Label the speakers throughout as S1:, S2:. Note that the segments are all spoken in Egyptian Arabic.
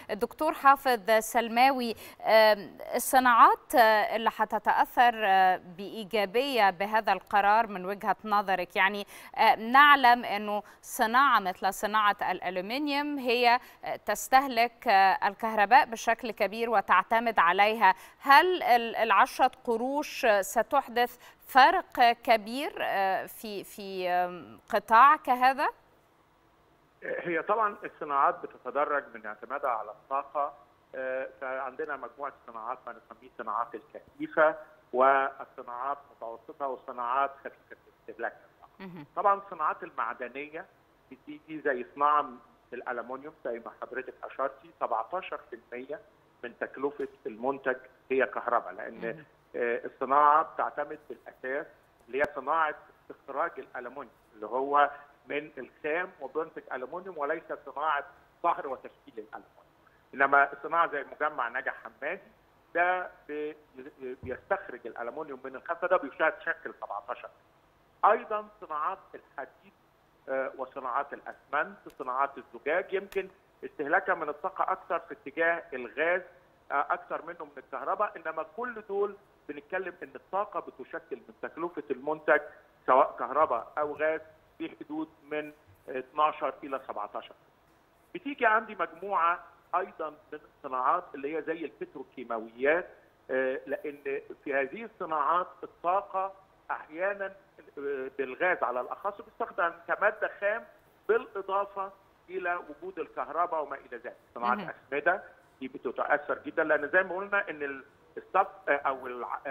S1: الدكتور حافظ سلماوي الصناعات اللي هتتاثر بايجابيه بهذا القرار من وجهه نظرك يعني نعلم انه صناعه مثل صناعه الالومنيوم هي تستهلك الكهرباء بشكل كبير وتعتمد عليها هل العشرة قروش ستحدث فرق كبير في في قطاع كهذا؟
S2: هي طبعا الصناعات بتتدرج من اعتمادها على الطاقه فعندنا مجموعه صناعات ما نسميه صناعات الكثيفه والصناعات متوسطه والصناعات خفيفه الاستهلاك طبعا الصناعات المعدنيه بتيجي زي صناعه الالومنيوم زي ما حضرتك اشرتي 17% من تكلفه المنتج هي كهرباء لان الصناعه بتعتمد بالاساس اللي هي صناعه استخراج الالومنيوم اللي هو من الخام وبنتج الومنيوم وليس صناعه صهر وتشكيل الالومنيوم. انما الصناعه زي مجمع نجع حمادي ده بيستخرج الالومنيوم من الخام فده بيشكل 17 ايضا صناعات الحديد وصناعات الاسمنت صناعات الزجاج يمكن استهلاكها من الطاقه اكثر في اتجاه الغاز اكثر منه من الكهرباء انما كل دول بنتكلم ان الطاقه بتشكل من تكلفه المنتج سواء كهرباء او غاز في حدود من 12 الى 17 بتيجي عندي مجموعه ايضا من الصناعات اللي هي زي البتروكيماويات لان في هذه الصناعات الطاقه احيانا بالغاز على الاخص بتستخدم كماده خام بالاضافه الى وجود الكهرباء وما الى ذلك صناعات اسمده دي بتتاثر جدا لان زي ما قلنا ان الصف او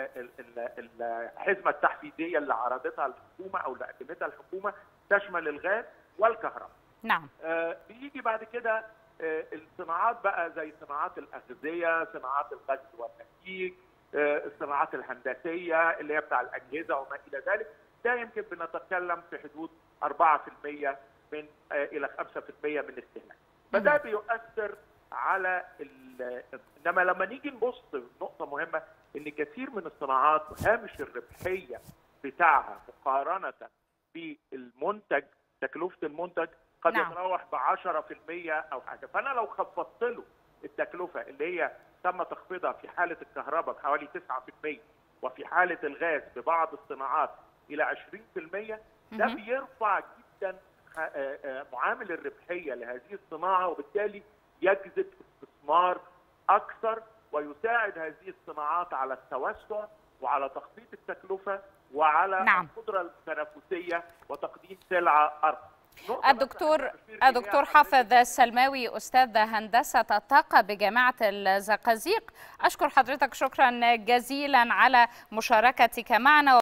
S2: الحزمه التحفيزيه اللي عرضتها الحكومه او اللي قدمتها الحكومه تشمل الغاز والكهرباء.
S1: نعم.
S2: آه بيجي بعد كده آه الصناعات بقى زي صناعات الاغذيه، صناعات الغزل والنسيج، آه الصناعات الهندسيه اللي هي بتاع الاجهزه وما الى ذلك، ده يمكن بنتكلم في حدود 4% من آه الى 5% من الاستهلاك. فده بيؤثر على انما لما نيجي نبص نقطه مهمه ان كثير من الصناعات هامش الربحيه بتاعها مقارنه بالمنتج تكلفه المنتج قد نعم. يتراوح ب 10% او حاجه فانا لو خفضت له التكلفه اللي هي تم تخفيضها في حاله الكهرباء بحوالي 9% وفي حاله الغاز ببعض الصناعات الى 20% ده بيرفع جدا معامل الربحيه لهذه الصناعه وبالتالي يجذب استثمار اكثر ويساعد هذه الصناعات على التوسع وعلى تخفيض التكلفه وعلى
S1: نعم.
S2: القدره التنافسيه وتقديم سلعه ارخص.
S1: الدكتور الدكتور حافظ السلماوي استاذ هندسه الطاقه بجامعه الزقازيق اشكر حضرتك شكرا جزيلا على مشاركتك معنا